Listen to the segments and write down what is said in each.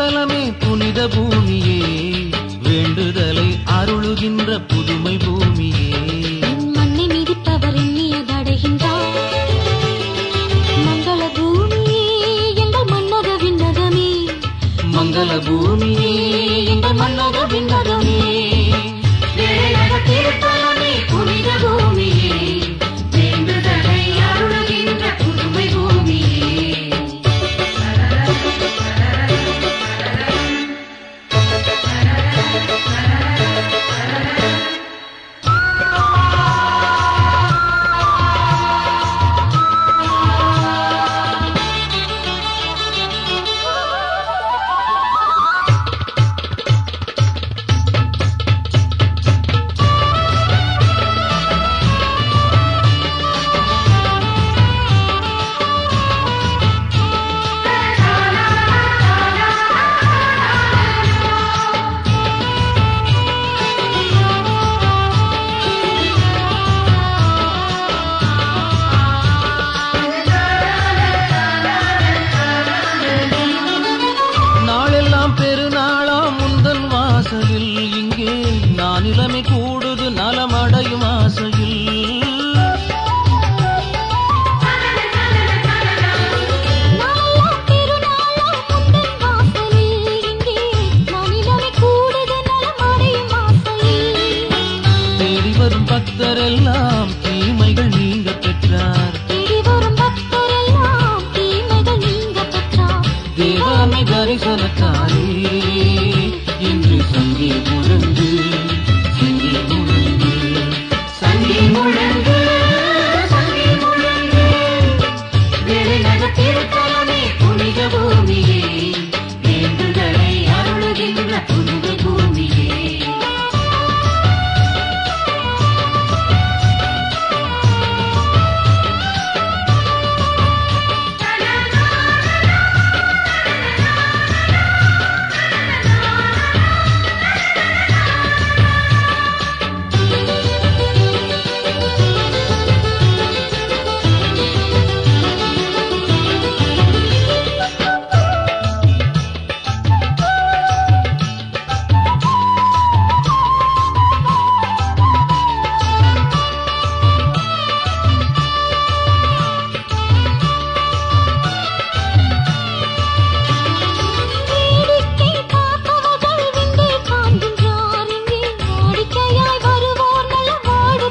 திருத்தலமே புனித பூமியே வேண்டுதலை அருளுகின்ற புதுமை பூமியே என் மண்ணை மிதிப்பவர் எண்ணியதடைகின்றார் மங்கள பூமியே எங்கள் மன்னக விண்ணகமே மங்கள பூமியே எங்கள் மன்னக விண்ணகமே வேலக திருத்தலமே புனித பூமியே வேண்டுதலை அருளுகின்ற புதுமை பூமியே நாளெல்லாம் பெருநாளாம் முந்தன் வாசலில் இங்கே நான் இளமை கூடுது நலமடையும் ஆசையில் நாளெல்லாம் திருநாளாம் முந்தன் வாசலில் இங்கே நான் இளமை கூடுது நலமடையும் ஆசையில் தேடி வரும் பக்தரெல்லாம் தீமைகள் நீங்க பெற்றார் தேடி வரும் பக்தரெல்லாம் தீமைகள் நீங்க பெற்றார் தேவாமை தரிசனத்தாரே என்று சங்கே முழங்கு சங்கே முழங்கு சங்கே முழங்கு சங்கே முழங்கு வேலக திருத்தலமே புனித பூமியே வேண்டுதலை அருளுகின்ற புனித பூமியே வேடிக்கை பார்ப்பவர்கள் விந்தை காண்கின்றார் இங்கே வாடிக்கையாய் வருவோர் நல்ல வாடு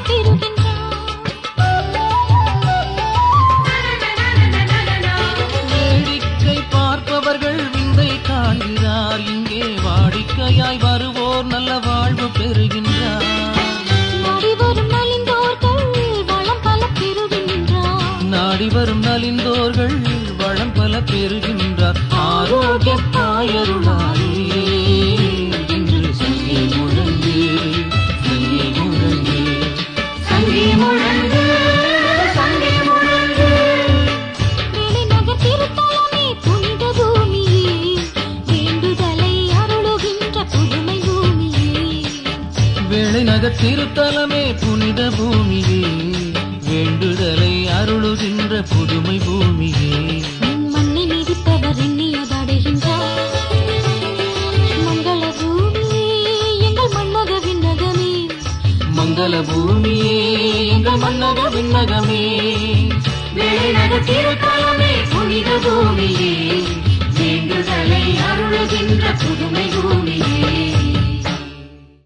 வேடிக்கை பார்ப்பவர்கள் விந்தை காண்கிறார் இங்கே வாடிக்கையாய் வருவோர் நல்ல வாழ்வு பெறுகின்றார் நாடி வரும் நலிந்தோர்கள் வளம் பல பெறுகின்றார் நாடி வரும் நலிந்தோர்கள் வளம் பல பெறுகின்றார் ஆரோக்கிய தாயருளாரே என்று சங்கே முழங்கு சங்கே முழங்கு சங்கே முழங்கு சங்கே முழங்கு வெளிநகர் திருத்தலமே புனித பூமியே வேண்டுதலை அருளுகின்ற புதுமை பூமியே வேளைநகர் திருத்தலமே புனித பூமியே வேண்டுதலை அருளுகின்ற புதுமை பூமியே என் மண்ணை மிதிப்பவர் எண்ணியதடைகின்றார் மங்கள பூமியே எங்கள் மன்னக விண்ணகமே மங்கள பூமியே எங்கள் மன்னக விண்ணகமே வேளைநகர் திருத்தலமே புனித பூமியே வேண்டுதலை அருளுகின்ற புதுமை பூமியே